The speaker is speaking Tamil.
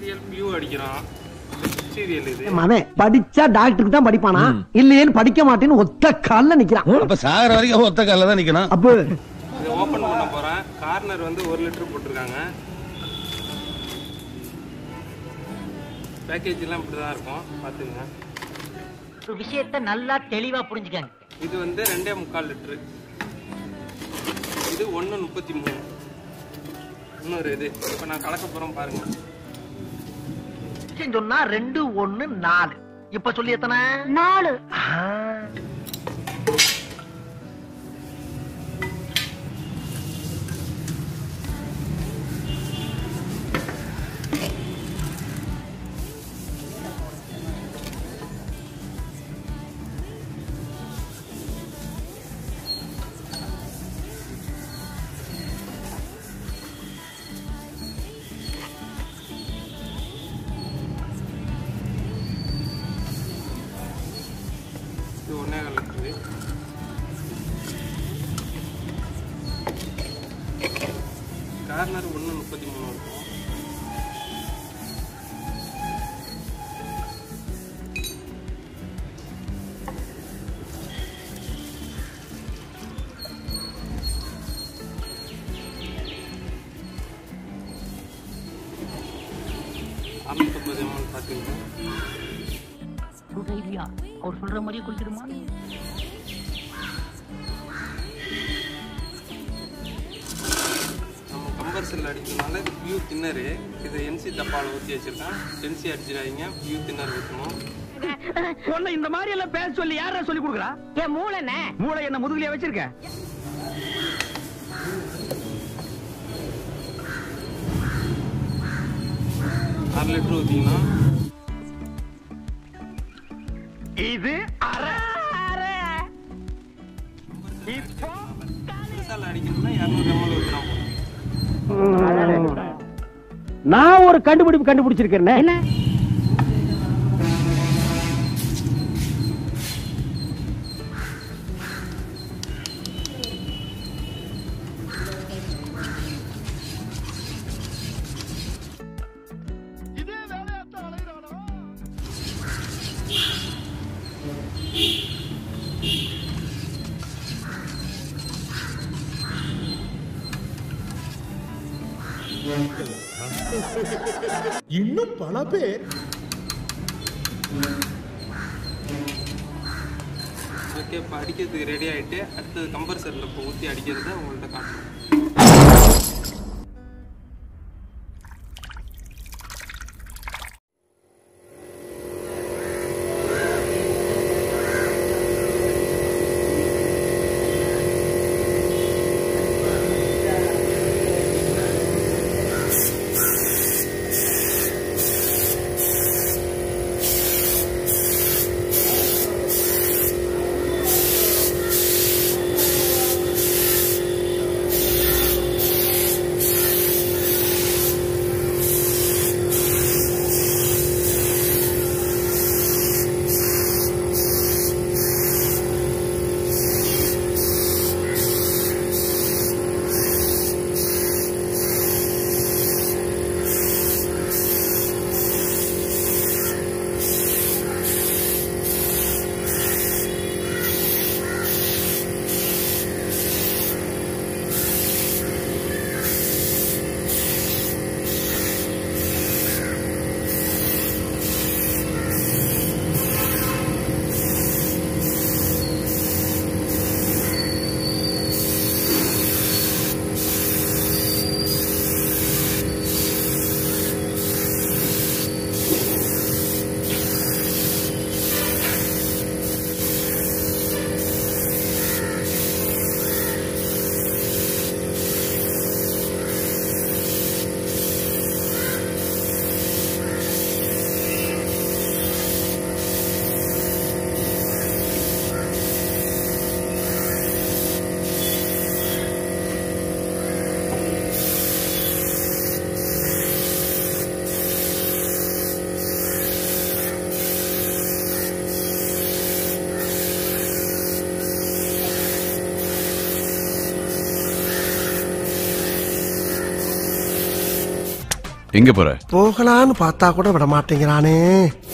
சீரியல் பியூ அடிக்கிறோம் சீரியல் இது அவன் படிச்சா டாக்டருக்கு தான் படிப்பானா இல்லையேன்னு படிக்க மாட்டேன்னு ஒத்த கால்ல நிக்கிறான் அப்ப சாகர வரைக்கும் ஒத்த கால தான் நிக்கணும் அப்போ இதை ஓபன் பண்ண போறேன் கார்னர் வந்து ஒரு லிட்டர் போட்டிருக்காங்க பேக்கேஜ் எல்லாம் இப்படிதான் இருக்கும் பாத்துங்க ஒரு விஷயத்த நல்லா தெளிவா புரிஞ்சுக்கங்க இது வந்து ரெண்டே முக்கால் லிட்டரு இது ஒன்று முப்பத்தி மூணு இன்னொரு இது இப்போ நான் கலக்க போகிறோம் பாருங்க விஷயம் சொன்னா ரெண்டு ஒண்ணு நாலு இப்ப சொல்லி எத்தனை நாலு இது ஒன்றே கால் லிட்டரு கார்னர் ஒன்று முப்பத்தி மூணு இருக்கும் அறுநூத்தம்பது எம்எல் பார்த்தீங்கன்னா குட் ஐடியா அவர் சொல்ற மாதிரியே குளிச்சிருமா நம்ம கம்பர்சல் அடிக்கிறதுனால இது பியூ தின்னரு இது என்சி டப்பாவில் ஊற்றி வச்சிருக்கேன் என்சி அடிச்சிடாதீங்க பியூ தின்னர் ஊற்றணும் உன்னை இந்த மாதிரி எல்லாம் பேச சொல்லி யாரா சொல்லி கொடுக்குறா என் மூளைண்ணே மூளை என்ன முதுகுலயே வச்சிருக்க அரை லிட்டர் ஊற்றிங்கன்னா இது அரை புதுசால் அடிக்கணும்னா இரநூறு எம்எல் ஊற்றினா போதும் நான் ஒரு கண்டுபிடிப்பு கண்டுபிடிச்சிருக்கேன் என்ன இன்னும் பல பேர் ஓகே இப்போ அடிக்கிறதுக்கு ரெடி ஆகிட்டு அடுத்தது கம்பர்சரில் இப்போ ஊற்றி அடிக்கிறத உங்கள்கிட்ட காட்டுறோம் எங்க போற போகலான்னு பார்த்தா கூட விட மாட்டேங்கிறானே